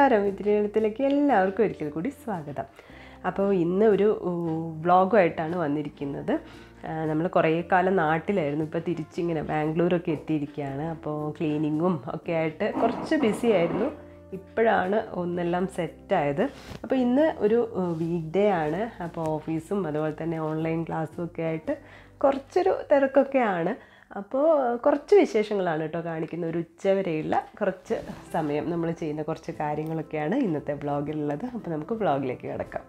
നമസ്കാരം ഇതിലേക്ക് എല്ലാവർക്കും ഒരിക്കൽ കൂടി സ്വാഗതം അപ്പോൾ ഇന്ന് ഒരു വ്ളോഗുമായിട്ടാണ് വന്നിരിക്കുന്നത് നമ്മൾ കുറേ കാലം നാട്ടിലായിരുന്നു ഇപ്പോൾ തിരിച്ചിങ്ങനെ ബാംഗ്ലൂരൊക്കെ എത്തിയിരിക്കുകയാണ് അപ്പോൾ ക്ലീനിങ്ങും ഒക്കെ ആയിട്ട് കുറച്ച് ബിസി ആയിരുന്നു ഇപ്പോഴാണ് ഒന്നെല്ലാം സെറ്റായത് അപ്പോൾ ഇന്ന് ഒരു വീക്ക് ഡേ ആണ് അപ്പോൾ ഓഫീസും അതുപോലെ തന്നെ ഓൺലൈൻ ക്ലാസ്സും ഒക്കെ ആയിട്ട് കുറച്ചൊരു തിരക്കൊക്കെയാണ് അപ്പോൾ കുറച്ച് വിശേഷങ്ങളാണ് കേട്ടോ കാണിക്കുന്ന ഒരു ഉച്ചവരെയുള്ള കുറച്ച് സമയം നമ്മൾ ചെയ്യുന്ന കുറച്ച് കാര്യങ്ങളൊക്കെയാണ് ഇന്നത്തെ വ്ളോഗിലുള്ളത് അപ്പോൾ നമുക്ക് വ്ളോഗിലേക്ക് കിടക്കാം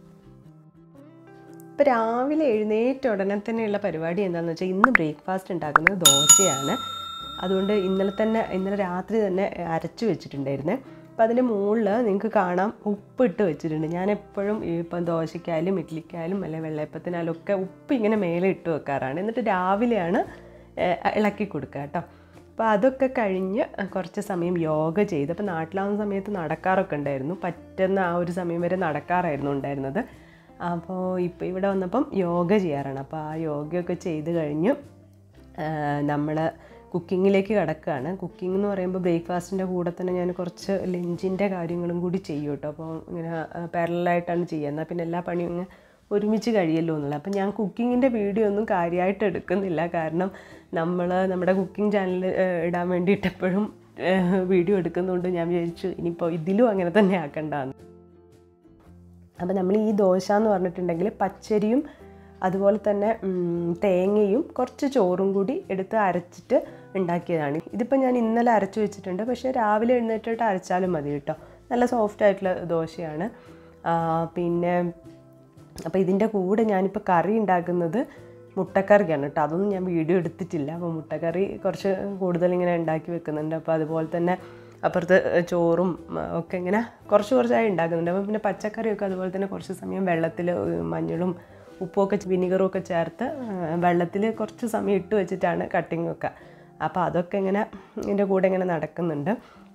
ഇപ്പോൾ രാവിലെ എഴുന്നേറ്റ ഉടനെ തന്നെയുള്ള പരിപാടി എന്താണെന്ന് വെച്ചാൽ ഇന്ന് ബ്രേക്ക്ഫാസ്റ്റ് ഉണ്ടാക്കുന്നത് ദോശയാണ് അതുകൊണ്ട് ഇന്നലെ തന്നെ ഇന്നലെ രാത്രി തന്നെ അരച്ചു വെച്ചിട്ടുണ്ടായിരുന്നേ അപ്പോൾ അതിൻ്റെ മുകളിൽ നിങ്ങൾക്ക് കാണാം ഉപ്പ് ഇട്ട് വെച്ചിട്ടുണ്ട് ഞാൻ എപ്പോഴും ഇപ്പം ദോശയ്ക്കായാലും ഇഡ്ലിക്കായാലും അല്ലെങ്കിൽ വെള്ളയപ്പത്തിനായാലും ഒക്കെ ഉപ്പ് ഇങ്ങനെ മേലെ ഇട്ട് വെക്കാറാണ് എന്നിട്ട് രാവിലെയാണ് ഇളക്കി കൊടുക്കുക കേട്ടോ അപ്പോൾ അതൊക്കെ കഴിഞ്ഞ് കുറച്ച് സമയം യോഗ ചെയ്ത് അപ്പോൾ നാട്ടിലാവുന്ന സമയത്ത് നടക്കാറൊക്കെ ഉണ്ടായിരുന്നു പറ്റുന്ന ആ ഒരു സമയം വരെ നടക്കാറായിരുന്നു ഉണ്ടായിരുന്നത് അപ്പോൾ ഇപ്പോൾ ഇവിടെ വന്നപ്പം യോഗ ചെയ്യാറാണ് അപ്പോൾ ആ യോഗയൊക്കെ ചെയ്ത് കഴിഞ്ഞ് നമ്മൾ കുക്കിങ്ങിലേക്ക് കിടക്കുകയാണ് കുക്കിംഗ് എന്ന് പറയുമ്പോൾ ബ്രേക്ക്ഫാസ്റ്റിൻ്റെ കൂടെ തന്നെ ഞാൻ കുറച്ച് ലഞ്ചിൻ്റെ കാര്യങ്ങളും കൂടി ചെയ്യും കേട്ടോ അപ്പോൾ ഇങ്ങനെ പാരലായിട്ടാണ് ചെയ്യുക എന്നാൽ പിന്നെ എല്ലാ പണിയും ഇങ്ങനെ ഒരുമിച്ച് കഴിയല്ലോ എന്നുള്ളത് അപ്പം ഞാൻ കുക്കിങ്ങിൻ്റെ വീഡിയോ ഒന്നും കാര്യമായിട്ട് എടുക്കുന്നില്ല കാരണം നമ്മൾ നമ്മുടെ കുക്കിംഗ് ചാനൽ ഇടാൻ വേണ്ടിയിട്ട് എപ്പോഴും വീഡിയോ എടുക്കുന്നതുകൊണ്ട് ഞാൻ വിചാരിച്ചു ഇനിയിപ്പോൾ ഇതിലും അങ്ങനെ തന്നെ ആക്കണ്ടെന്ന് അപ്പോൾ നമ്മൾ ഈ ദോശ എന്ന് പറഞ്ഞിട്ടുണ്ടെങ്കിൽ പച്ചരിയും അതുപോലെ തന്നെ തേങ്ങയും കുറച്ച് ചോറും കൂടി എടുത്ത് അരച്ചിട്ട് ഉണ്ടാക്കിയതാണ് ഇതിപ്പോൾ ഞാൻ ഇന്നലെ അരച്ചു വെച്ചിട്ടുണ്ട് പക്ഷേ രാവിലെ എഴുന്നേറ്റിട്ട് അരച്ചാലും മതി കേട്ടോ നല്ല സോഫ്റ്റ് ആയിട്ടുള്ള ദോശയാണ് പിന്നെ അപ്പോൾ ഇതിൻ്റെ കൂടെ ഞാനിപ്പോൾ കറി ഉണ്ടാക്കുന്നത് മുട്ടക്കറിയാണ് കേട്ടോ അതൊന്നും ഞാൻ വീഡിയോ എടുത്തിട്ടില്ല അപ്പോൾ മുട്ടക്കറി കുറച്ച് കൂടുതൽ ഇങ്ങനെ ഉണ്ടാക്കി വെക്കുന്നുണ്ട് അപ്പോൾ അതുപോലെ തന്നെ അപ്പുറത്ത് ചോറും ഒക്കെ ഇങ്ങനെ കുറച്ച് കുറച്ചായി ഉണ്ടാക്കുന്നുണ്ട് അപ്പോൾ പിന്നെ പച്ചക്കറിയൊക്കെ അതുപോലെ തന്നെ കുറച്ച് സമയം വെള്ളത്തിൽ മഞ്ഞളും ഉപ്പുമൊക്കെ വിനിഗറും ഒക്കെ ചേർത്ത് വെള്ളത്തിൽ കുറച്ച് സമയം ഇട്ട് വെച്ചിട്ടാണ് കട്ടിങ് ഒക്കെ അപ്പോൾ അതൊക്കെ ഇങ്ങനെ ഇതിൻ്റെ കൂടെ ഇങ്ങനെ നടക്കുന്നുണ്ട്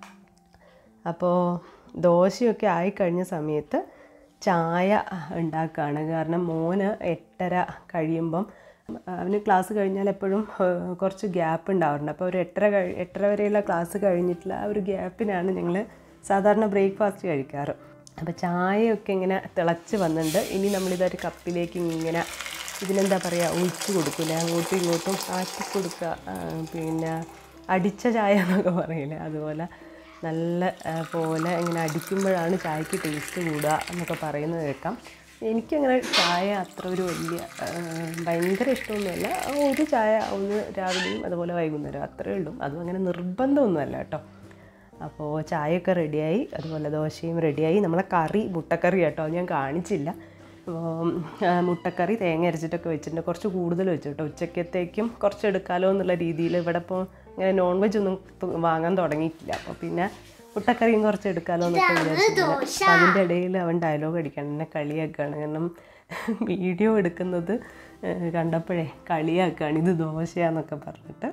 അപ്പോൾ ദോശയൊക്കെ ആയിക്കഴിഞ്ഞ സമയത്ത് ചായ ഉണ്ടാക്കുകയാണ് കാരണം മോന് എട്ടര കഴിയുമ്പം അവന് ക്ലാസ് കഴിഞ്ഞാൽ എപ്പോഴും കുറച്ച് ഗ്യാപ്പ് ഉണ്ടാവാറുണ്ട് അപ്പോൾ ഒരു എട്ടര കഴി എട്ടര വരെയുള്ള ക്ലാസ് കഴിഞ്ഞിട്ടുള്ള ആ ഒരു ഗ്യാപ്പിനാണ് ഞങ്ങൾ സാധാരണ ബ്രേക്ക്ഫാസ്റ്റ് കഴിക്കാറ് അപ്പോൾ ചായയൊക്കെ ഇങ്ങനെ തിളച്ച് വന്നിട്ടുണ്ട് ഇനി നമ്മളിതൊരു കപ്പിലേക്ക് ഇങ്ങനെ ഇതിനെന്താ പറയുക ഒഴിച്ച് കൊടുക്കില്ല അങ്ങോട്ടും ഇങ്ങോട്ടും ആക്കി കൊടുക്കുക പിന്നെ അടിച്ച ചായ എന്നൊക്കെ പറയില്ലേ അതുപോലെ നല്ല പോലെ ഇങ്ങനെ അടിക്കുമ്പോഴാണ് ചായക്ക് ടേസ്റ്റ് കൂടുക എന്നൊക്കെ പറയുന്നത് കേൾക്കാം എനിക്കങ്ങനെ ചായ അത്ര ഒരു വലിയ ഭയങ്കര ഇഷ്ടമൊന്നുമല്ല ഒരു ചായ ഒന്ന് രാവിലെയും അതുപോലെ വൈകുന്നേരം അത്രയേ ഉള്ളൂ അതും അങ്ങനെ നിർബന്ധമൊന്നുമല്ല കേട്ടോ അപ്പോൾ ചായയൊക്കെ റെഡിയായി അതുപോലെ ദോശയും റെഡിയായി നമ്മളെ കറി മുട്ടക്കറി കേട്ടോ ഞാൻ കാണിച്ചില്ല മുട്ടക്കറി തേങ്ങ അരച്ചിട്ടൊക്കെ വെച്ചിട്ടുണ്ട് കുറച്ച് കൂടുതൽ വെച്ചു കേട്ടോ ഉച്ചക്കത്തേക്കും കുറച്ച് എടുക്കാമല്ലോ എന്നുള്ള രീതിയിൽ ഇവിടെ ഇപ്പോൾ ഇങ്ങനെ നോൺ വെജ് ഒന്നും വാങ്ങാൻ തുടങ്ങിയിട്ടില്ല അപ്പോൾ പിന്നെ മുട്ടക്കറിയും കുറച്ച് എടുക്കാമല്ലോ എന്നൊക്കെ വിചാരിച്ചിട്ടുണ്ട് അപ്പോൾ അതിൻ്റെ ഇടയിൽ അവൻ ഡയലോഗ് അടിക്കണം എന്നെ കളിയാക്കുകയാണ് കാരണം വീഡിയോ എടുക്കുന്നത് കണ്ടപ്പോഴേ കളിയാക്കുകയാണ് ഇത് ദോശയാന്നൊക്കെ പറഞ്ഞിട്ട്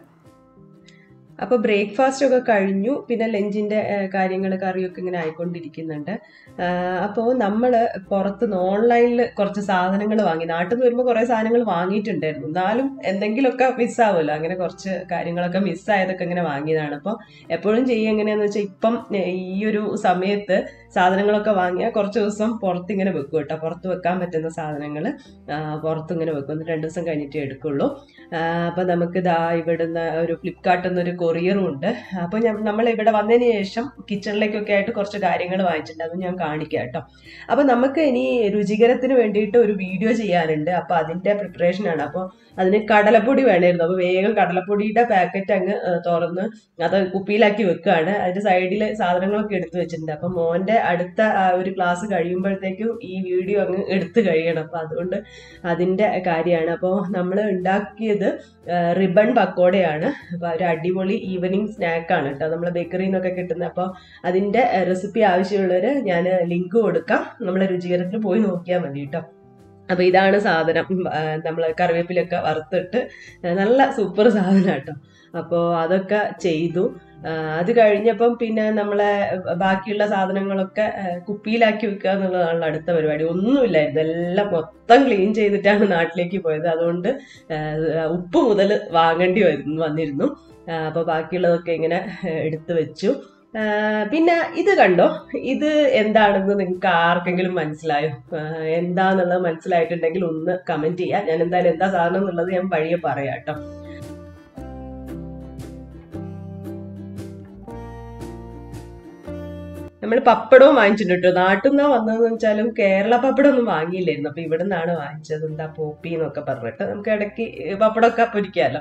അപ്പോൾ ബ്രേക്ക്ഫാസ്റ്റ് ഒക്കെ കഴിഞ്ഞു പിന്നെ ലഞ്ചിൻ്റെ കാര്യങ്ങൾ കറിയൊക്കെ ഇങ്ങനെ ആയിക്കൊണ്ടിരിക്കുന്നുണ്ട് അപ്പോൾ നമ്മൾ പുറത്തുനിന്ന് ഓൺലൈനിൽ കുറച്ച് സാധനങ്ങൾ വാങ്ങി നാട്ടിൽ നിന്ന് വരുമ്പോൾ കുറേ സാധനങ്ങൾ വാങ്ങിയിട്ടുണ്ടായിരുന്നു എന്നാലും എന്തെങ്കിലുമൊക്കെ മിസ്സാവുമല്ലോ അങ്ങനെ കുറച്ച് കാര്യങ്ങളൊക്കെ മിസ്സായതൊക്കെ ഇങ്ങനെ വാങ്ങിയതാണ് അപ്പോൾ എപ്പോഴും ചെയ്യുക എങ്ങനെയാണെന്ന് വെച്ചാൽ ഇപ്പം ഈ ഒരു സമയത്ത് സാധനങ്ങളൊക്കെ വാങ്ങിയാൽ കുറച്ച് ദിവസം പുറത്ത് ഇങ്ങനെ വെക്കും കേട്ടോ പുറത്ത് വെക്കാൻ പറ്റുന്ന സാധനങ്ങൾ പുറത്ത് ഇങ്ങനെ വെക്കും എന്നിട്ട് രണ്ട് ദിവസം കഴിഞ്ഞിട്ടേ എടുക്കുള്ളൂ അപ്പോൾ നമുക്ക് ഇതാ ഇവിടുന്ന് ഒരു ഫ്ലിപ്കാർട്ടിൽ നിന്നൊരു കൊറിയറും ഉണ്ട് അപ്പോൾ ഞാൻ നമ്മൾ ഇവിടെ വന്നതിന് ശേഷം കിച്ചണിലേക്കൊക്കെ ആയിട്ട് കുറച്ച് കാര്യങ്ങൾ വാങ്ങിച്ചിട്ടുണ്ട് അത് ഞാൻ കാണിക്കാം കേട്ടോ അപ്പോൾ നമുക്ക് ഇനി രുചികരത്തിന് വേണ്ടിയിട്ട് ഒരു വീഡിയോ ചെയ്യാനുണ്ട് അപ്പോൾ അതിൻ്റെ പ്രിപ്പറേഷനാണ് അപ്പോൾ അതിന് കടലപ്പൊടി വേണമായിരുന്നു അപ്പോൾ വേഗം കടലപ്പൊടിയുടെ പാക്കറ്റ് അങ്ങ് തുറന്ന് അത് കുപ്പിയിലാക്കി വെക്കുകയാണ് അതിൻ്റെ സൈഡിൽ സാധനങ്ങളൊക്കെ എടുത്തു വെച്ചിട്ടുണ്ട് അപ്പോൾ മോൻ്റെ അടുത്ത ഒരു ക്ലാസ് കഴിയുമ്പോഴത്തേക്കും ഈ വീഡിയോ അങ്ങ് എടുത്തു കഴിയണം അപ്പോൾ അതുകൊണ്ട് അതിൻ്റെ കാര്യമാണ് അപ്പോൾ നമ്മൾ ഉണ്ടാക്കിയത് റിബൺ പക്കോടയാണ് അപ്പോൾ ഒരു അടിപൊളി ഈവനിങ് സ്നാക്കാണ് കേട്ടോ നമ്മൾ ബേക്കറിയിൽ നിന്നൊക്കെ കിട്ടുന്നത് അപ്പോൾ അതിൻ്റെ റെസിപ്പി ആവശ്യമുള്ളവർ ഞാൻ ലിങ്ക് കൊടുക്കാം നമ്മളെ രുചികരത്തിൽ പോയി നോക്കിയാൽ മതി കേട്ടോ അപ്പോൾ ഇതാണ് സാധനം നമ്മൾ കറിവേപ്പിലൊക്കെ വറുത്തിട്ട് നല്ല സൂപ്പർ സാധനം കേട്ടോ അപ്പോൾ അതൊക്കെ ചെയ്തു അത് കഴിഞ്ഞപ്പം പിന്നെ നമ്മളെ ബാക്കിയുള്ള സാധനങ്ങളൊക്കെ കുപ്പിയിലാക്കി വെക്കുക എന്നുള്ളതാണ് അടുത്ത പരിപാടി ഒന്നുമില്ലായിരുന്നു എല്ലാം മൊത്തം ക്ലീൻ ചെയ്തിട്ടാണ് നാട്ടിലേക്ക് പോയത് അതുകൊണ്ട് ഉപ്പ് മുതൽ വാങ്ങേണ്ടി വന്നിരുന്നു അപ്പോൾ ബാക്കിയുള്ളതൊക്കെ ഇങ്ങനെ എടുത്തു വെച്ചു ആ, പിന്നെ ഇത് കണ്ടോ ഇത് എന്താണെന്ന് നിങ്ങൾക്ക് ആർക്കെങ്കിലും മനസ്സിലായോ ആ, എന്താന്നുള്ളത് മനസ്സിലായിട്ടുണ്ടെങ്കിൽ ഒന്ന് കമന്റ് ചെയ്യാം ഞാൻ എന്തായാലും എന്താ സാധനം എന്നുള്ളത് ഞാൻ വഴിയെ പറയാം കേട്ടോ നമ്മൾ പപ്പടവും വാങ്ങിച്ചിട്ടുണ്ട് കേട്ടോ നാട്ടിൽ നിന്നാ വന്നതെന്ന് വെച്ചാലും കേരള പപ്പടം ഒന്നും വാങ്ങിയില്ലായിരുന്നു അപ്പൊ ഇവിടെ നിന്നാണ് വാങ്ങിച്ചത് എന്താ പോപ്പി എന്നൊക്കെ പറഞ്ഞിട്ട് നമുക്ക് ഇടയ്ക്ക് പപ്പടമൊക്കെ പൊരിക്കാമല്ലോ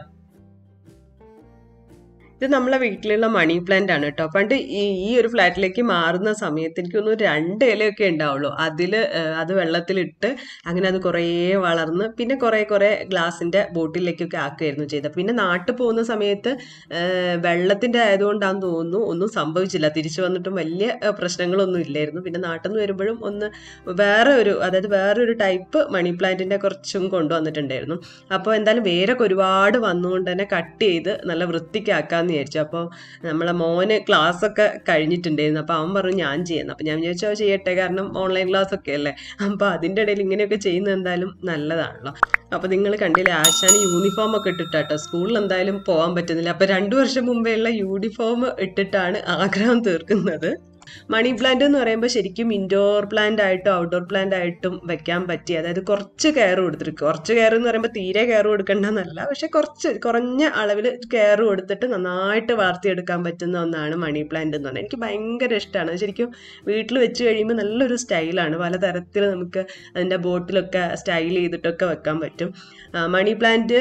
ഇത് നമ്മളെ വീട്ടിലുള്ള മണി പ്ലാന്റ് ആണ് കേട്ടോ പണ്ട് ഈ ഈ ഒരു ഫ്ലാറ്റിലേക്ക് മാറുന്ന സമയത്ത് എനിക്ക് തോന്നുന്നു രണ്ട് ഇലയൊക്കെ ഉണ്ടാവുള്ളൂ അതിൽ അത് വെള്ളത്തിലിട്ട് അങ്ങനെ അത് കുറേ വളർന്ന് പിന്നെ കുറേ കുറേ ഗ്ലാസിൻ്റെ ബോട്ടിലേക്കൊക്കെ ആക്കുകയായിരുന്നു ചെയ്തത് പിന്നെ നാട്ടിൽ പോകുന്ന സമയത്ത് ഏഹ് വെള്ളത്തിൻ്റെ ആയതുകൊണ്ടാന്ന് തോന്നുന്നു ഒന്നും സംഭവിച്ചില്ല തിരിച്ചു വന്നിട്ടും വലിയ ഏഹ് പ്രശ്നങ്ങളൊന്നും ഇല്ലായിരുന്നു പിന്നെ നാട്ടിൽ നിന്ന് വരുമ്പോഴും ഒന്ന് വേറെ ഒരു അതായത് വേറൊരു ടൈപ്പ് മണി പ്ലാന്റിൻ്റെ കുറച്ചും കൊണ്ടുവന്നിട്ടുണ്ടായിരുന്നു അപ്പോൾ എന്തായാലും വേരൊക്കെ ഒരുപാട് വന്നുകൊണ്ട് തന്നെ കട്ട് ചെയ്ത് നല്ല വൃത്തിക്കാക്കാന്ന് വിചാരിച്ചു അപ്പോൾ നമ്മളെ മോന് ക്ലാസ് ഒക്കെ കഴിഞ്ഞിട്ടുണ്ടായിരുന്നു അപ്പോൾ അവൻ പറഞ്ഞു ഞാൻ ചെയ്യുന്നു അപ്പോൾ ഞാൻ വിചാരിച്ചു "അത് ചെയ്യട്ടെ കാരണം ഓൺലൈൻ ക്ലാസ് ഒക്കെ അല്ലേ അപ്പോൾ അതിൻ്റെ ഇടയിൽ ഇങ്ങനെയൊക്കെ ചെയ്യുന്നത് എന്തായാലും നല്ലതാണല്ലോ അപ്പോൾ നിങ്ങൾ കണ്ടില്ലേ ആശാന് യൂണിഫോം ഒക്കെ ഇട്ടിട്ടാട്ടോ സ്കൂളിൽ എന്തായാലും പോകാൻ പറ്റുന്നില്ല അപ്പോൾ രണ്ടു വർഷം മുമ്പേ ഉള്ള യൂണിഫോം ഇട്ടിട്ടാണ് ആഗ്രഹം തീർക്കുന്നത് മണി പ്ലാന്റ് എന്ന് പറയുമ്പോൾ ശരിക്കും ഇൻഡോർ പ്ലാന്റ് ആയിട്ടും ഔട്ട്ഡോർ പ്ലാന്റ് ആയിട്ടും വെക്കാൻ പറ്റി അതായത് കുറച്ച് കെയർ കൊടുത്തിട്ട് കുറച്ച് കെയർ എന്ന് പറയുമ്പോൾ തീരെ കെയർ കൊടുക്കേണ്ടെന്നല്ല പക്ഷെ കുറച്ച് കുറഞ്ഞ അളവിൽ കെയർ കൊടുത്തിട്ട് നന്നായിട്ട് വളർത്തിയെടുക്കാൻ പറ്റുന്ന ഒന്നാണ് മണി പ്ലാന്റ് എന്ന് പറഞ്ഞാൽ എനിക്ക് ഭയങ്കര ഇഷ്ടമാണ് ശരിക്കും വീട്ടിൽ വെച്ച് കഴിയുമ്പോൾ നല്ലൊരു സ്റ്റൈലാണ് പലതരത്തിൽ നമുക്ക് അതിൻ്റെ ബോട്ടിലൊക്കെ സ്റ്റൈൽ ചെയ്തിട്ടൊക്കെ വെക്കാൻ പറ്റും ആ, മണി പ്ലാന്റ്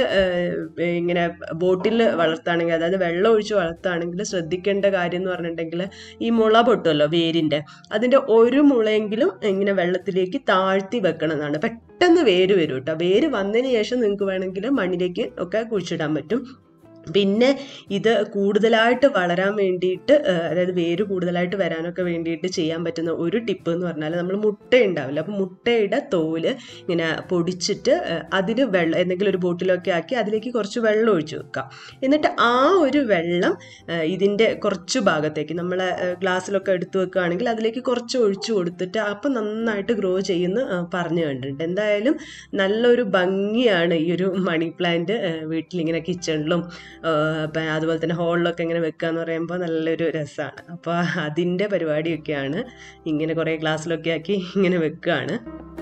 ഇങ്ങനെ ബോട്ടിൽ വളർത്തുകയാണെങ്കിൽ അതായത് വെള്ളം ഒഴിച്ച് വളർത്തുകയാണെങ്കിൽ ശ്രദ്ധിക്കേണ്ട കാര്യം എന്ന് പറഞ്ഞിട്ടുണ്ടെങ്കിൽ ഈ മുള പൊട്ടുമല്ലോ വേരിൻ്റെ അതിൻ്റെ ഒരു മുളയെങ്കിലും ഇങ്ങനെ വെള്ളത്തിലേക്ക് താഴ്ത്തി വെക്കണം എന്നാണ് പെട്ടെന്ന് വേര് വരും കേട്ടോ വേര് വന്നതിന് ശേഷം നിങ്ങൾക്ക് വേണമെങ്കിൽ മണ്ണിലേക്ക് ഒക്കെ കുഴിച്ചിടാൻ പറ്റും പിന്നെ ഇത് കൂടുതലായിട്ട് വളരാൻ വേണ്ടിയിട്ട് ആ, അതായത് വേര് കൂടുതലായിട്ട് വരാനൊക്കെ വേണ്ടിയിട്ട് ചെയ്യാൻ പറ്റുന്ന ഒരു ടിപ്പ് എന്ന് പറഞ്ഞാൽ നമ്മൾ മുട്ട ഉണ്ടാവില്ല അപ്പോൾ മുട്ടയുടെ തോല് ഇങ്ങനെ പൊടിച്ചിട്ട് ആ, അതിന് വെള്ളം എന്തെങ്കിലും ഒരു ബോട്ടിലൊക്കെ ആക്കി അതിലേക്ക് കുറച്ച് വെള്ളം ഒഴിച്ച് വെക്കുക എന്നിട്ട് ആ ഒരു വെള്ളം ആ, ഇതിൻ്റെ കുറച്ച് ഭാഗത്തേക്ക് നമ്മൾ ഗ്ലാസ്സിലൊക്കെ എടുത്തു വെക്കുകയാണെങ്കിൽ അതിലേക്ക് കുറച്ച് ഒഴിച്ചു കൊടുത്തിട്ട് അപ്പം നന്നായിട്ട് ഗ്രോ ചെയ്യുന്ന ആ, പറഞ്ഞു കണ്ടിട്ടുണ്ട് എന്തായാലും നല്ലൊരു ഭംഗിയാണ് ഈ ഒരു മണി പ്ലാന്റ് വീട്ടിലിങ്ങനെ കിച്ചണിലും അപ്പം അതുപോലെ തന്നെ ഹോളിലൊക്കെ ഇങ്ങനെ വെക്കുക എന്ന് പറയുമ്പോൾ നല്ലൊരു രസമാണ് അപ്പോൾ അതിൻ്റെ പരിപാടിയൊക്കെയാണ് ഇങ്ങനെ കുറേ ഗ്ലാസ്സിലൊക്കെ ആക്കി ഇങ്ങനെ വെക്കുകയാണ്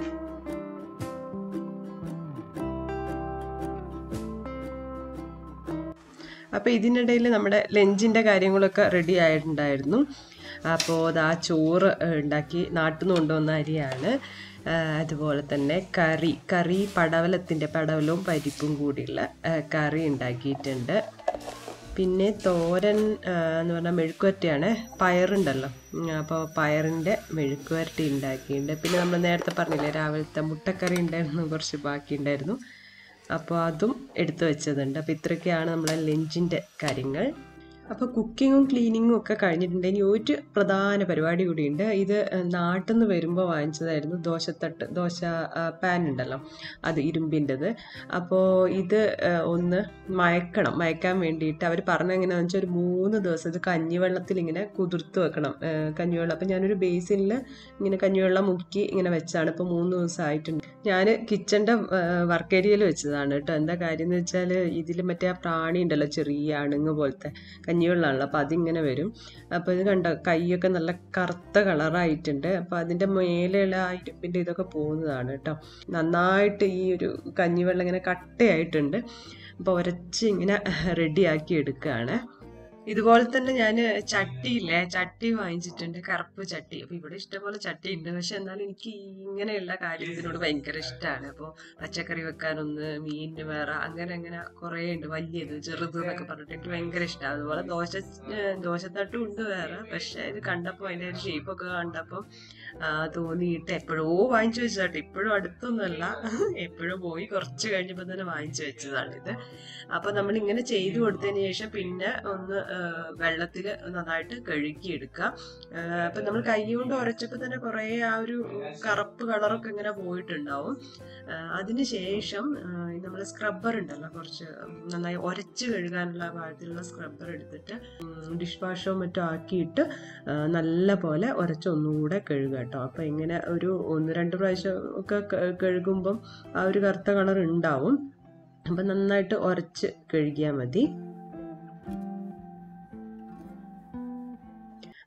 അപ്പോൾ ഇതിനിടയിൽ നമ്മുടെ ലഞ്ചിൻ്റെ കാര്യങ്ങളൊക്കെ റെഡി ആയിട്ടുണ്ടായിരുന്നു അപ്പോൾ അതാ ചോറ് ഏഹ്, ഉണ്ടാക്കി നാട്ടിൽ നിന്ന് കൊണ്ടുവന്ന അരിയാണ് ആഹ്, അതുപോലെ തന്നെ കറി കറി പടവലത്തിൻ്റെ പടവലവും പരിപ്പും കൂടിയുള്ള ആഹ്, കറി ഉണ്ടാക്കിയിട്ടുണ്ട് പിന്നെ തോരൻ ആഹ്, എന്ന് പറഞ്ഞാൽ മെഴുക്കുവരട്ടിയാണ് പയറുണ്ടല്ലോ ഉം, അപ്പോൾ പയറിൻ്റെ മെഴുക്കുവരട്ടി ഉണ്ടാക്കിയിട്ടുണ്ട് പിന്നെ നമ്മൾ നേരത്തെ പറഞ്ഞില്ലേ രാവിലത്തെ മുട്ടക്കറി ഉണ്ടായിരുന്നു കുറച്ച് ബാക്കി ഉണ്ടായിരുന്നു അപ്പോൾ അതും എടുത്തു വെച്ചതുണ്ട് അപ്പോൾ ഇത്രയൊക്കെയാണ് നമ്മളെ ലഞ്ചിൻ്റെ കാര്യങ്ങൾ അപ്പോൾ കുക്കിങ്ങും ക്ലീനിങ്ങും ഒക്കെ കഴിഞ്ഞിട്ടുണ്ട് ഇനി ഒരു പ്രധാന പരിപാടി കൂടിയുണ്ട് ഇത് നാട്ടിൽ നിന്ന് വരുമ്പോൾ വാങ്ങിച്ചതായിരുന്നു ദോശത്തട്ട് ദോശ ആ, പാൻ ഉണ്ടല്ലോ അത് ഇരുമ്പിൻ്റെത് അപ്പോൾ ഇത് ആ, ഒന്ന് മയക്കണം മയക്കാൻ വേണ്ടിയിട്ട് അവർ പറഞ്ഞ എങ്ങനെയാണെന്ന് വെച്ചാൽ ഒരു മൂന്ന് ദിവസം ഇത് കഞ്ഞിവെള്ളത്തിൽ ഇങ്ങനെ കുതിർത്ത് വെക്കണം ആ, കഞ്ഞിവെള്ളം അപ്പോൾ ഞാനൊരു ബേസിനിൽ ഇങ്ങനെ കഞ്ഞിവെള്ളം മുക്കി ഇങ്ങനെ വെച്ചാണ് ഇപ്പോൾ മൂന്ന് ദിവസം ആയിട്ടുണ്ട് ഞാൻ കിച്ചൻ്റെ വർക്ക് ഏരിയയിൽ വെച്ചതാണ് കേട്ടോ എന്താ കാര്യം എന്ന് വെച്ചാൽ ഇതിൽ മറ്റേ ആ പ്രാണി ഉണ്ടല്ലോ ചെറിയ അണുങ്ങ് പോലത്തെ കഞ്ഞിവെള്ളമാണല്ലോ അപ്പോൾ അതിങ്ങനെ വരും അപ്പോൾ ഇത് കണ്ട കൈയൊക്കെ നല്ല കറുത്ത കളറായിട്ടുണ്ട് അപ്പോൾ അതിൻ്റെ മേലെയുള്ള ആ ഇരുമ്പിൻ്റെ ഇതൊക്കെ പോകുന്നതാണ് കേട്ടോ നന്നായിട്ട് ഈ ഒരു കഞ്ഞിവെള്ളം ഇങ്ങനെ കട്ടയായിട്ടുണ്ട് അപ്പോൾ ഉരച്ച് ഇങ്ങനെ റെഡിയാക്കി എടുക്കുകയാണ് ഇതുപോലെ തന്നെ ഞാൻ ചട്ടിയില്ലേ ചട്ടി വാങ്ങിച്ചിട്ടുണ്ട് കറുപ്പ് ചട്ടി അപ്പോൾ ഇവിടെ ഇഷ്ടംപോലെ ചട്ടി ഉണ്ട് പക്ഷെ എന്നാലും എനിക്ക് ഇങ്ങനെയുള്ള കാര്യം ഇതിനോട് ഭയങ്കര ഇഷ്ടമാണ് അപ്പോൾ പച്ചക്കറി വെക്കാനൊന്ന് മീനിന് വേറെ അങ്ങനെ അങ്ങനെ കുറേ ഉണ്ട് വലിയത് ചെറുത് എന്നൊക്കെ പറഞ്ഞിട്ട് എനിക്ക് ഭയങ്കര ഇഷ്ടമാണ് അതുപോലെ ദോശ ഏഹ് ദോശത്തട്ടും ഉണ്ട് വേറെ പക്ഷെ ഇത് കണ്ടപ്പോൾ അതിൻ്റെ ഒരു ഷേപ്പൊക്കെ കണ്ടപ്പോൾ ആ, തോന്നിയിട്ട് എപ്പോഴോ വാങ്ങിച്ചു വെച്ചതാട്ടോ ഇപ്പോഴും അടുത്തൊന്നുമല്ല എപ്പോഴും പോയി കുറച്ച് കഴിഞ്ഞപ്പോൾ തന്നെ വാങ്ങിച്ചു വെച്ചതാണ് ഇത് അപ്പോൾ നമ്മൾ ഇങ്ങനെ ചെയ്തു കൊടുത്തതിന് ശേഷം പിന്നെ ഒന്ന് വെള്ളത്തിൽ നന്നായിട്ട് കഴുകിയെടുക്കുക അപ്പം നമ്മൾ കൈ കൊണ്ട് ഉരച്ചപ്പോൾ തന്നെ കുറേ ആ ഒരു കറുപ്പ് കളറൊക്കെ ഇങ്ങനെ പോയിട്ടുണ്ടാവും ആ, അതിന് ശേഷം നമ്മൾ സ്ക്രബ്ബർ ഉണ്ടല്ലോ കുറച്ച് നന്നായി ഉരച്ച് കഴുകാനുള്ള പാകത്തിലുള്ള സ്ക്രബ്ബർ എടുത്തിട്ട് ഡിഷ് വാഷോ മറ്റോ ആക്കിയിട്ട് ആ, നല്ല പോലെ ഉരച്ച് ഒന്നുകൂടെ കഴുകുക കേട്ടോ അപ്പോൾ ഇങ്ങനെ ഒരു ഒന്ന് രണ്ട് പ്രാവശ്യം ഒക്കെ ക- കഴുകുമ്പം ആ ഒരു കറുത്ത കളർ ഉണ്ടാവും അപ്പം നന്നായിട്ട് ഉരച്ച് കഴുകിയാൽ മതി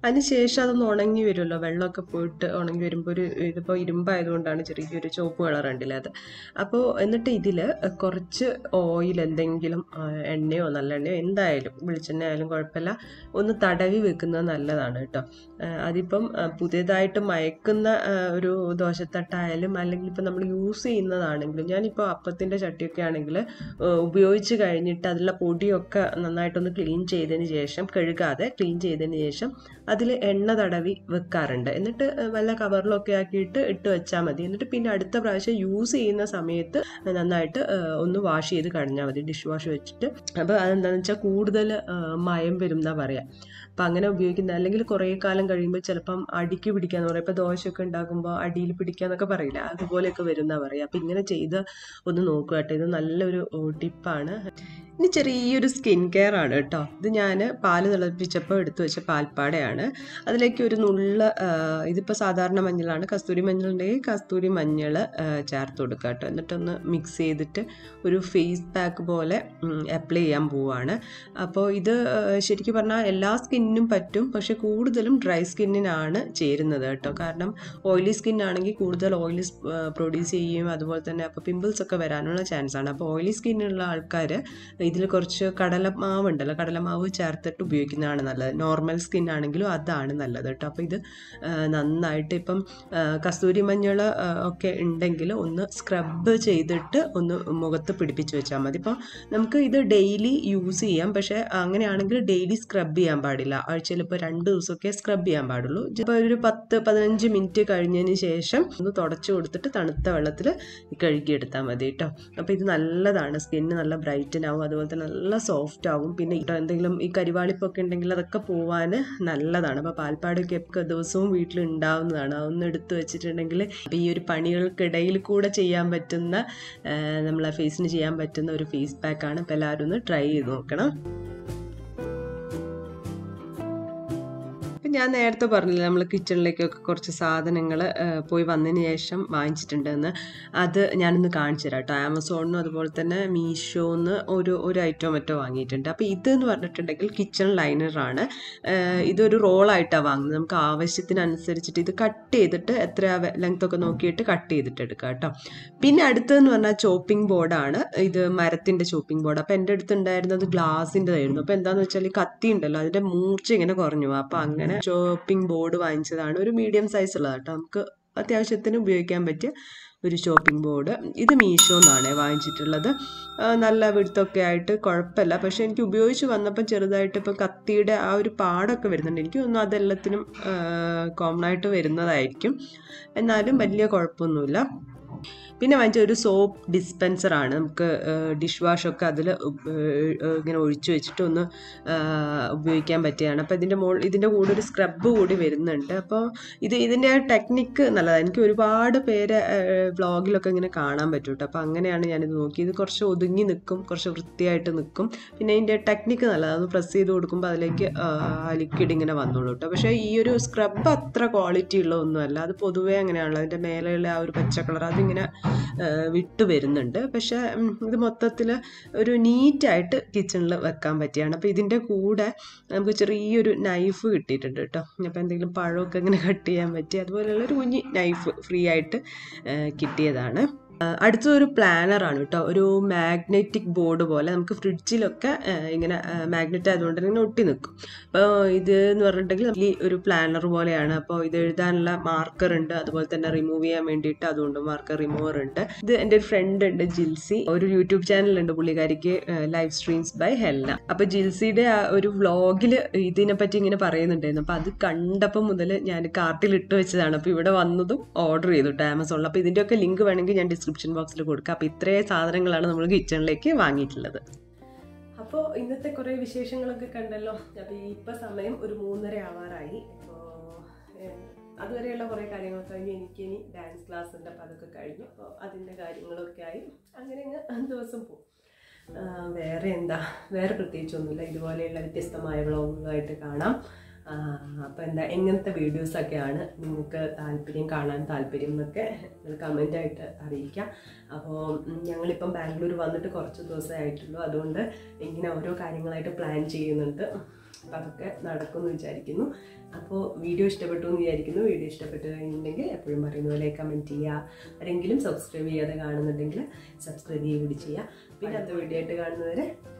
അതിനുശേഷം അതൊന്ന് ഉണങ്ങി വരുമല്ലോ വെള്ളമൊക്കെ പോയിട്ട് ഉണങ്ങി വരുമ്പോൾ ഒരു ഇതിപ്പോൾ ഇരുമ്പായതുകൊണ്ടാണ് ചെറിയൊരു ചുവപ്പ് കളർ ഉണ്ടല്ലേ അത് അപ്പോൾ എന്നിട്ട് ഇതിൽ കുറച്ച് ഓയിൽ എന്തെങ്കിലും ആ, എണ്ണയോ നല്ലെണ്ണയോ എന്തായാലും വെളിച്ചെണ്ണ ആയാലും കുഴപ്പമില്ല ഒന്ന് തടവി വെക്കുന്നത് നല്ലതാണ് കേട്ടോ ആ, അതിപ്പം ആ, പുതിയതായിട്ട് മയക്കുന്ന ആ, ഒരു ദോശത്തട്ടായാലും അല്ലെങ്കിൽ ഇപ്പം നമ്മൾ യൂസ് ചെയ്യുന്നതാണെങ്കിലും ഞാനിപ്പോൾ അപ്പത്തിൻ്റെ ചട്ടിയൊക്കെ ആണെങ്കിൽ ഉപയോഗിച്ച് കഴിഞ്ഞിട്ട് അതിലുള്ള പൊടിയൊക്കെ നന്നായിട്ടൊന്ന് ക്ലീൻ ചെയ്തതിന് ശേഷം കഴുകാതെ ക്ലീൻ ചെയ്തതിന് ശേഷം അതിൽ എണ്ണ തടവി വെക്കാറുണ്ട് എന്നിട്ട് വല്ല കവറിലൊക്കെ ആക്കിയിട്ട് ഇട്ട് വെച്ചാൽ മതി എന്നിട്ട് പിന്നെ അടുത്ത പ്രാവശ്യം യൂസ് ചെയ്യുന്ന സമയത്ത് നന്നായിട്ട് ആ, ഒന്ന് വാഷ് ചെയ്ത് കഴിഞ്ഞാൽ മതി ഡിഷ് വാഷ് വെച്ചിട്ട് അപ്പോൾ അതെന്താണെന്ന് വെച്ചാൽ കൂടുതൽ ആ, മയം വരും എന്നാ പറയാം അപ്പം അങ്ങനെ ഉപയോഗിക്കുന്ന അല്ലെങ്കിൽ കുറേ കാലം കഴിയുമ്പോൾ ചിലപ്പം അടിക്ക് പിടിക്കാന്ന് പറയും ഇപ്പോൾ ദോശയൊക്കെ ഉണ്ടാക്കുമ്പോൾ അടിയിൽ പിടിക്കാന്നൊക്കെ പറയില്ല അതുപോലെയൊക്കെ വരും എന്നാ പറയുക അപ്പം ഇങ്ങനെ ചെയ്ത് ഒന്ന് നോക്കുക കേട്ടോ ഇത് നല്ലൊരു ടിപ്പാണ് ഇനി ചെറിയൊരു സ്കിൻ കെയർ ആണ് കേട്ടോ ഇത് ഞാൻ പാല് തിളപ്പിച്ചപ്പോൾ എടുത്തു വെച്ച പാൽപ്പാടയാണ് അതിലേക്ക് ഒരു നുള്ള ഇതിപ്പോൾ സാധാരണ മഞ്ഞളാണ് കസ്തൂരി മഞ്ഞളുണ്ടെങ്കിൽ കസ്തൂരി മഞ്ഞൾ ചേർത്ത് കൊടുക്കുക കേട്ടോ എന്നിട്ടൊന്ന് മിക്സ് ചെയ്തിട്ട് ഒരു ഫേസ് പാക്ക് പോലെ അപ്ലൈ ചെയ്യാൻ പോവുകയാണ് അപ്പോൾ ഇത് ആ, ശരിക്കും പറഞ്ഞാൽ എല്ലാ സ്കിന്നിനും പറ്റും പക്ഷെ കൂടുതലും ഡ്രൈ സ്കിന്നിനാണ് ചേരുന്നത് കേട്ടോ കാരണം ഓയിലി സ്കിൻ ആണെങ്കിൽ കൂടുതൽ ഓയിൽ പ്രൊഡ്യൂസ് ചെയ്യും അതുപോലെ തന്നെ അപ്പോൾ പിമ്പിൾസ് ഒക്കെ വരാനുള്ള ചാൻസ് ആണ് അപ്പോൾ ഓയിലി സ്കിന്നുള്ള ആൾക്കാർ ഇതിൽ കുറച്ച് കടലമാവ് ഉണ്ടല്ലോ കടലമാവ് ചേർത്തിട്ട് ഉപയോഗിക്കുന്നതാണ് നല്ലത് നോർമൽ സ്കിൻ ആണെങ്കിലും അതാണ് നല്ലത് കേട്ടോ അപ്പോൾ ഇത് ആ, നന്നായിട്ട് ഇപ്പം ആ, കസ്തൂരി മഞ്ഞൾ ആ, ഒക്കെ ഉണ്ടെങ്കിൽ ഒന്ന് സ്ക്രബ് ചെയ്തിട്ട് ഒന്ന് മുഖത്ത് പിടിപ്പിച്ച് വെച്ചാൽ മതി ഇപ്പോൾ നമുക്ക് ഇത് ഡെയിലി യൂസ് ചെയ്യാം പക്ഷേ അങ്ങനെയാണെങ്കിൽ ഡെയിലി സ്ക്രബ് ചെയ്യാൻ പാടില്ല ആഴ്ചയിൽ ഇപ്പോൾ രണ്ട് ദിവസമൊക്കെ സ്ക്രബ് ചെയ്യാൻ പാടുള്ളൂ ഇപ്പോൾ ഒരു പത്ത് പതിനഞ്ച് മിനിറ്റ് കഴിഞ്ഞതിന് ശേഷം ഒന്ന് തുടച്ചു കൊടുത്തിട്ട് തണുത്ത വെള്ളത്തിൽ കഴുകിയെടുത്താൽ മതി കേട്ടോ അപ്പോൾ ഇത് നല്ലതാണ് സ്കിന്ന് നല്ല ബ്രൈറ്റൻ ആവും അതുപോലെ തന്നെ നല്ല സോഫ്റ്റ് ആവും പിന്നെ ഇട്ടോ എന്തെങ്കിലും ഈ കരിവാളിപ്പൊക്കെ ഉണ്ടെങ്കിൽ അതൊക്കെ പോവാൻ നല്ലതാണ് അപ്പോൾ പാൽപ്പാടൊക്കെ ഒക്കെ ദിവസവും വീട്ടിൽ ഉണ്ടാവുന്നതാണ് അതൊന്ന് എടുത്ത് വെച്ചിട്ടുണ്ടെങ്കിൽ അപ്പോൾ ഈ ഒരു പണികൾക്കിടയിൽ കൂടെ ചെയ്യാൻ പറ്റുന്ന ആ, നമ്മളെ ഫേസിന് ചെയ്യാൻ പറ്റുന്ന ഒരു ഫേസ് പാക്കാണ് അപ്പോൾ എല്ലാവരും ഒന്ന് ട്രൈ ചെയ്ത് നോക്കണം ഇപ്പം ഞാൻ നേരത്തെ പറഞ്ഞില്ല നമ്മൾ കിച്ചണിലേക്കൊക്കെ കുറച്ച് സാധനങ്ങൾ പോയി വന്നതിന് ശേഷം വാങ്ങിച്ചിട്ടുണ്ടെന്ന് അത് ഞാനൊന്ന് കാണിച്ചു തരാം കേട്ടോ ആമസോണിനും അതുപോലെ തന്നെ മീഷോന്ന് ഒരു ഒരു ഐറ്റം മറ്റോ വാങ്ങിയിട്ടുണ്ട് അപ്പോൾ ഇതെന്ന് പറഞ്ഞിട്ടുണ്ടെങ്കിൽ കിച്ചൺ ലൈനറാണ് ഇതൊരു റോളായിട്ടാണ് വാങ്ങുന്നത് നമുക്ക് ആവശ്യത്തിനനുസരിച്ചിട്ട് ഇത് കട്ട് ചെയ്തിട്ട് എത്ര ലെങ്ത് ഒക്കെ നോക്കിയിട്ട് കട്ട് ചെയ്തിട്ട് എടുക്കാം കേട്ടോ പിന്നെ അടുത്തതെന്ന് പറഞ്ഞാൽ ചോപ്പിംഗ് ബോർഡാണ് ഇത് മരത്തിൻ്റെ ചോപ്പിംഗ് ബോർഡ് അപ്പോൾ എൻ്റെ അടുത്ത് ഉണ്ടായിരുന്നത് ഗ്ലാസിൻ്റെ ആയിരുന്നു അപ്പോൾ എന്താണെന്ന് വെച്ചാൽ ഈ കത്തി ഉണ്ടല്ലോ അതിൻ്റെ മൂർച്ച ഇങ്ങനെ കുറഞ്ഞു പോകും അപ്പോൾ അങ്ങനെ ചോപ്പിംഗ് ബോർഡ് വാങ്ങിച്ചതാണ് ഒരു മീഡിയം സൈസ് ഉള്ളത് കേട്ടോ നമുക്ക് അത്യാവശ്യത്തിന് ഉപയോഗിക്കാൻ പറ്റിയ ഒരു ഷോപ്പിംഗ് ബോർഡ് ഇത് മീഷോ എന്നാണ് വാങ്ങിച്ചിട്ടുള്ളത് ആ, നല്ല വിടുത്തൊക്കെ ആയിട്ട് കുഴപ്പമില്ല പക്ഷെ എനിക്ക് ഉപയോഗിച്ച് വന്നപ്പോൾ ചെറുതായിട്ട് ഇപ്പോൾ കത്തിയുടെ ആ ഒരു പാടൊക്കെ വരുന്നുണ്ട് എനിക്ക് തോന്നുന്നു അതെല്ലാത്തിനും കോമൺ ആയിട്ട് വരുന്നതായിരിക്കും എന്നാലും വലിയ കുഴപ്പമൊന്നുമില്ല പിന്നെ വാങ്ങിച്ച ഒരു സോപ്പ് ഡിസ്പെൻസറാണ് നമുക്ക് ഡിഷ് വാഷൊക്കെ അതിൽ ഇങ്ങനെ ഒഴിച്ചു വെച്ചിട്ട് ഒന്ന് ആ, ഉപയോഗിക്കാൻ പറ്റിയതാണ് അപ്പോൾ ഇതിൻ്റെ മോൾ ഇതിൻ്റെ കൂടെ ഒരു സ്ക്രബ് കൂടി വരുന്നുണ്ട് അപ്പോൾ ഇത് ഇതിൻ്റെ ടെക്നിക്ക് നല്ലതാണ് എനിക്ക് ഒരുപാട് പേര് വ്ളോഗിലൊക്കെ ഇങ്ങനെ കാണാൻ പറ്റും കേട്ടോ അപ്പോൾ അങ്ങനെയാണ് ഞാനിത് നോക്കിയത് കുറച്ച് ഒതുങ്ങി നിൽക്കും കുറച്ച് വൃത്തിയായിട്ട് നിൽക്കും പിന്നെ ഇതിൻ്റെ ടെക്നിക്ക് നല്ലതാണ് ഒന്ന് പ്രസ് ചെയ്ത് കൊടുക്കുമ്പോൾ അതിലേക്ക് ലിക്വിഡ് ഇങ്ങനെ വന്നോളൂ കേട്ടോ പക്ഷേ ഈ ഒരു സ്ക്രബ് അത്ര ക്വാളിറ്റി ഉള്ള ഒന്നുമല്ല അത് പൊതുവേ അങ്ങനെയാണല്ലോ അതിൻ്റെ മേലെയുള്ള ആ ഒരു പച്ച കളർ അതിങ്ങനെ ആ, വിട്ട് വരുന്നുണ്ട് പക്ഷേ ഉം, ഇത് മൊത്തത്തിൽ ഒരു നീറ്റായിട്ട് കിച്ചണിൽ വെക്കാൻ പറ്റിയാണ് അപ്പോൾ ഇതിൻ്റെ കൂടെ നമുക്ക് ചെറിയൊരു നൈഫ് കിട്ടിയിട്ടുണ്ട് കേട്ടോ അപ്പോൾ എന്തെങ്കിലും പഴമൊക്കെ ഇങ്ങനെ കട്ട് ചെയ്യാൻ പറ്റി അതുപോലെയുള്ള ഒരു കുഞ്ഞി നൈഫ് ഫ്രീ ആയിട്ട് ആ, കിട്ടിയതാണ് ആ, അടുത്തതൊരു പ്ലാനറാണ് കേട്ടോ ഒരു മാഗ്നറ്റിക് ബോർഡ് പോലെ നമുക്ക് ഫ്രിഡ്ജിലൊക്കെ ആ, ഇങ്ങനെ മാഗ്നറ്റ് ആയതുകൊണ്ട് ഇങ്ങനെ ഒട്ടി നിൽക്കും അപ്പോൾ ഇത് എന്ന് പറഞ്ഞിട്ടുണ്ടെങ്കിൽ ഈ ഒരു പ്ലാനർ പോലെയാണ് അപ്പോൾ ഇത് എഴുതാനുള്ള മാർക്കർ ഉണ്ട് അതുപോലെ തന്നെ റിമൂവ് ചെയ്യാൻ വേണ്ടിയിട്ട് അതുകൊണ്ട് മാർക്കർ റിമൂവർ ഉണ്ട് ഇത് എൻ്റെ ഒരു ഫ്രണ്ട് ഉണ്ട് ജിൽസി ഒരു യൂട്യൂബ് ചാനൽ ഉണ്ട് പുള്ളിക്കാരിക്ക് ലൈവ് സ്ട്രീംസ് ബൈ ഹെൽന അപ്പോൾ ജിൽസിയുടെ ആ ഒരു വ്ളോഗിൽ ഇതിനെ പറ്റി ഇങ്ങനെ പറയുന്നുണ്ടായിരുന്നു അപ്പോൾ അത് കണ്ടപ്പോൾ മുതൽ ഞാൻ കാർട്ടിൽ ഇട്ട് വെച്ചതാണ് അപ്പോൾ ഇവിടെ വന്നതും ഓർഡർ ചെയ്തു കേട്ടോ ആമസോണിൽ അപ്പോൾ ഇതിൻ്റെയൊക്കെ ലിങ്ക് വേണമെങ്കിൽ ഞാൻ ഡിസ്ക്രിപ്ഷൻ ബോക്സിൽ കൊടുക്കാം അപ്പോൾ ഇത്രയും സാധനങ്ങളാണ് നമ്മൾ കിച്ചണിലേക്ക് വാങ്ങിയിട്ടുള്ളത് അപ്പോൾ ഇന്നത്തെ കുറേ വിശേഷങ്ങളൊക്കെ കണ്ടല്ലോ അപ്പോൾ ഇപ്പോൾ സമയം ഒരു മൂന്നര ആവാറായി അപ്പോൾ അതുവരെയുള്ള കുറേ കാര്യങ്ങൾ കഴിഞ്ഞ് എനിക്ക് ഇനി ഡാൻസ് ക്ലാസ് ഉണ്ട് അപ്പോൾ അതൊക്കെ കഴിഞ്ഞു അപ്പോൾ അതിൻ്റെ കാര്യങ്ങളൊക്കെ ആയി അങ്ങനെ അങ്ങ് ദിവസം പോകും ആ, വേറെ എന്താ വേറെ പ്രത്യേകിച്ചൊന്നുമില്ല ഇതുപോലെയുള്ള വ്യത്യസ്തമായ വ്ളോഗുകളായിട്ട് കാണാം അപ്പോൾ എന്താ എങ്ങനത്തെ വീഡിയോസൊക്കെയാണ് നിങ്ങൾക്ക് താല്പര്യം കാണാൻ താല്പര്യം എന്നൊക്കെ നിങ്ങൾ കമൻ്റായിട്ട് അറിയിക്കാം അപ്പോൾ ഉം, ഞങ്ങളിപ്പം ബാംഗ്ലൂർ വന്നിട്ട് കുറച്ച് ദിവസമേ ആയിട്ടുള്ളൂ അതുകൊണ്ട് ഇങ്ങനെ ഓരോ കാര്യങ്ങളായിട്ട് പ്ലാൻ ചെയ്യുന്നുണ്ട് അപ്പോൾ അതൊക്കെ നടക്കുമെന്ന് വിചാരിക്കുന്നു അപ്പോൾ വീഡിയോ ഇഷ്ടപ്പെട്ടു എന്ന് വിചാരിക്കുന്നു വീഡിയോ ഇഷ്ടപ്പെട്ടു കഴിഞ്ഞിട്ടുണ്ടെങ്കിൽ എപ്പോഴും പറയുന്ന പോലെ കമൻറ്റ് ചെയ്യുക ആരെങ്കിലും സബ്സ്ക്രൈബ് ചെയ്യാതെ കാണുന്നുണ്ടെങ്കിൽ സബ്സ്ക്രൈബ് ചെയ്യുക കൂടി ചെയ്യുക പിന്നെ അടുത്ത വീഡിയോ ആയിട്ട് കാണുന്നവരെ